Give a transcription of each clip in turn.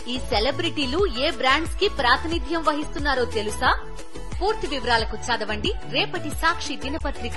ఈ సెలబ్రిటీలు ఏ బ్రాండ్స్ కి ప్రాతినిధ్యం వహిస్తున్నారో తెలుసా పూర్తి వివరాలకు చదవండి రేపటి సాక్షి దినపత్రిక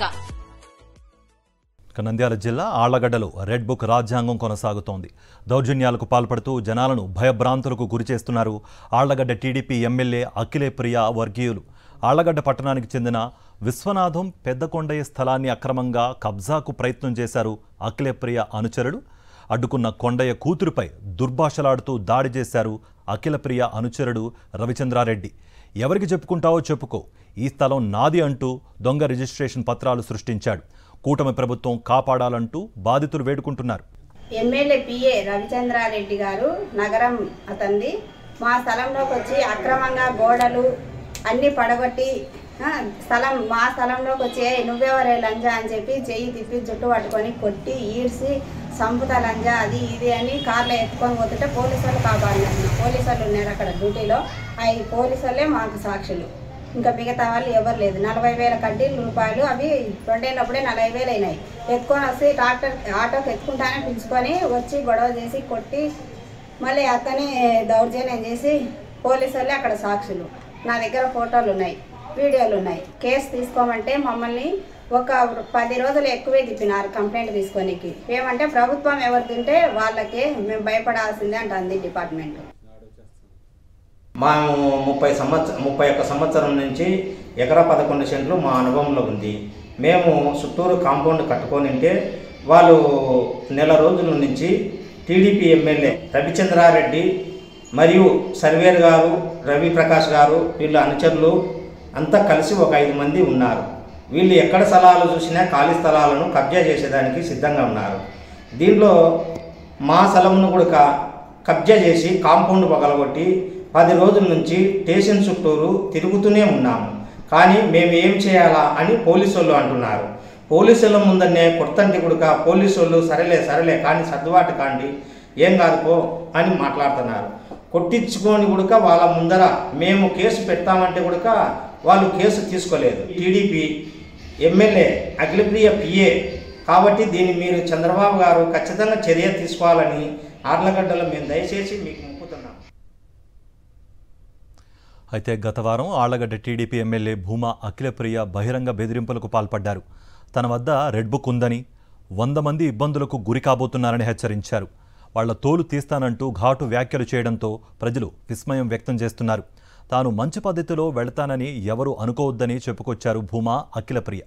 ఇక నంద్యాల జిల్లా ఆళ్లగడ్డలో రెడ్ బుక్ రాజ్యాంగం కొనసాగుతోంది దౌర్జన్యాలకు పాల్పడుతూ జనాలను భయభ్రాంతులకు గురిచేస్తున్నారు ఆళ్లగడ్డ టీడీపీ ఎమ్మెల్యే అఖిలే ప్రియ వర్గీయులు ఆళ్లగడ్డ పట్టణానికి చెందిన విశ్వనాథం పెద్దకొండయ్య స్థలాన్ని అక్రమంగా కబ్జాకు ప్రయత్నం చేశారు అఖిలే ప్రియ అనుచరులు అడ్డుకున్న కొండయ్య కూతురుపై దుర్భాషలాడుతూ దాడి చేశారు అఖిలప్రియ అనుచరుడు రవిచంద్రారెడ్డి ఎవరికి చెప్పుకుంటావో చెప్పుకో ఈ స్థలం నాది అంటూ దొంగ రిజిస్ట్రేషన్ పత్రాలు సృష్టించాడు కూటమి ప్రభుత్వం కాపాడాలంటూ బాధితులు వేడుకుంటున్నారు ఎమ్మెల్యే పిఏ రవిచంద్రారెడ్డి గారు నగరం అతంది మా స్థలంలోకి వచ్చి అక్రమంగా గోడలు అన్ని పడగొట్టి ఆ, స్థలం మా స్థలంలోకి వచ్చి "ఏయ్, నువ్వెవరే లంజా అని చెప్పి చెయ్యి తిప్పి జుట్టు పట్టుకొని కొట్టి ఈడ్చి సంపుత లంజా అది ఇది అని కార్లో ఎత్తుకొని పోతుంటే పోలీసు వాళ్ళు కాపాడినారు పోలీసు వాళ్ళు ఉన్నారు అక్కడ డ్యూటీలో అవి పోలీసు వాళ్ళే మాకు సాక్షులు ఇంకా మిగతా వాళ్ళు ఎవరు లేదు నలభై వేల కడ్డీలు రూపాయలు అవి రెండేళ్ళప్పుడే నలభై వేలు అయినాయి ఎత్తుకొని వస్తే ట్రాక్టర్ ఆటోకి ఎత్తుకుంటానే పిలుచుకొని వచ్చి గొడవ చేసి కొట్టి మళ్ళీ అతనే దౌర్జన్యం చేసి పోలీసు వాళ్ళే అక్కడ సాక్షులు నా దగ్గర ఫోటోలు ఉన్నాయి వీడియోలు ఉన్నాయి కేసు తీసుకోమంటే మమ్మల్ని ఒక పది రోజులు ఎక్కువే తిప్పినారు కంప్లైంట్ తీసుకోనికి ఏమంటే ప్రభుత్వం ఎవరు తింటే వాళ్ళకే మేము భయపడాల్సిందే అంటుంది డిపార్ట్మెంట్ మేము ముప్పై సంవత్సరం ముప్పై ఒక్క సంవత్సరం నుంచి ఎకరా పదకొండు సెంట్లు మా అనుభవంలో ఉంది మేము చుట్టూరు కాంపౌండ్ కట్టుకొని ఉంటే వాళ్ళు నెల రోజుల నుంచి టీడీపీ ఎమ్మెల్యే రవిచంద్రారెడ్డి మరియు సర్వేర్ గారు రవి ప్రకాష్ గారు వీళ్ళ అనుచరులు అంతా కలిసి ఒక ఐదు మంది ఉన్నారు వీళ్ళు ఎక్కడ స్థలాలు చూసినా ఖాళీ స్థలాలను కబ్జా చేసేదానికి సిద్ధంగా ఉన్నారు దీంట్లో మా స్థలంను కూడా క- కబ్జా చేసి కాంపౌండ్ పగలగొట్టి పది రోజుల నుంచి స్టేషన్ చుట్టూరు తిరుగుతూనే ఉన్నాము కానీ మేము ఏం చేయాలా అని పోలీసు వాళ్ళు అంటున్నారు పోలీసుల ముందరనే కొత్తంటి కుడుక పోలీసు వాళ్ళు సరేలే సరేలే కానీ సర్దుబాటు కాండి ఏం కాదు పో అని మాట్లాడుతున్నారు కొట్టించుకొని కుడుక వాళ్ళ ముందర మేము కేసు పెడతామంటే కుడుక వాళ్ళు కేసు తీసుకోలేదు టీడీపీ ఎమ్మెల్యే అఖిలప్రియ పిఏ కాబట్టి దీన్ని మీరు చంద్రబాబు గారు ఖచ్చితంగా చర్య తీసుకోవాలని ఆర్లగడ్డలో మేము దయచేసి మీకు మొక్కుతున్నాం అయితే గత వారం ఆళ్లగడ్డ టీడీపీ ఎమ్మెల్యే భూమా అఖిలప్రియ బహిరంగ బెదిరింపులకు పాల్పడ్డారు తన వద్ద రెడ్ బుక్ ఉందని వంద మంది ఇబ్బందులకు గురి కాబోతున్నారని హెచ్చరించారు వాళ్ల తోలు తీస్తానంటూ ఘాటు వ్యాఖ్యలు చేయడంతో ప్రజలు విస్మయం వ్యక్తం చేస్తున్నారు తాను మంచి పద్ధతిలో వెళతానని ఎవరూ అనుకోవద్దని చెప్పుకొచ్చారు భూమా అఖిలప్రియ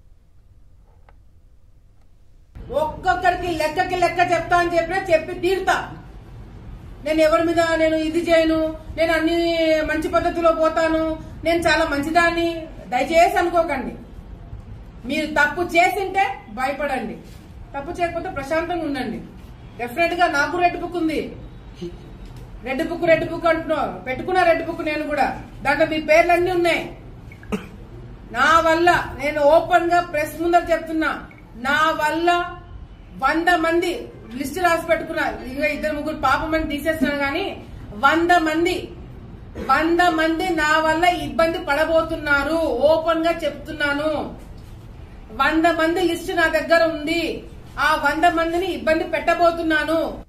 ఒక్కొక్కరికి లెక్కకి లెక్క చెప్తా అని చెప్పినా చెప్పి తీరుతా నేను ఎవరి మీద నేను ఇది చేయను నేను అన్ని మంచి పద్ధతిలో పోతాను నేను చాలా మంచిదాన్ని దయచేసి అనుకోకండి మీరు తప్పు చేసింటే భయపడండి తప్పు చేయకపోతే ప్రశాంతంగా ఉండండి డెఫినెట్ గా నాకు రెడ్ బుక్ ఉంది రెడ్ బుక్ రెడ్ బుక్ అంటున్నావు పెట్టుకున్న రెడ్ బుక్ నేను కూడా దాంట్లో మీ పేర్లన్నీ ఉన్నాయి నా వల్ల నేను ఓపెన్ గా ప్రెస్ ముందర చెప్తున్నా నా వల్ల వంద మంది లిస్ట్ రాసి పెట్టుకున్నా ఇక ఇద్దరు ముగ్గురు పాపమని తీసేస్తున్నాను కానీ వంద మంది వంద మంది నా వల్ల ఇబ్బంది పడబోతున్నారు ఓపెన్ గా చెప్తున్నాను వంద మంది లిస్ట్ నా దగ్గర ఉంది ఆ వంద మందిని ఇబ్బంది పెట్టబోతున్నాను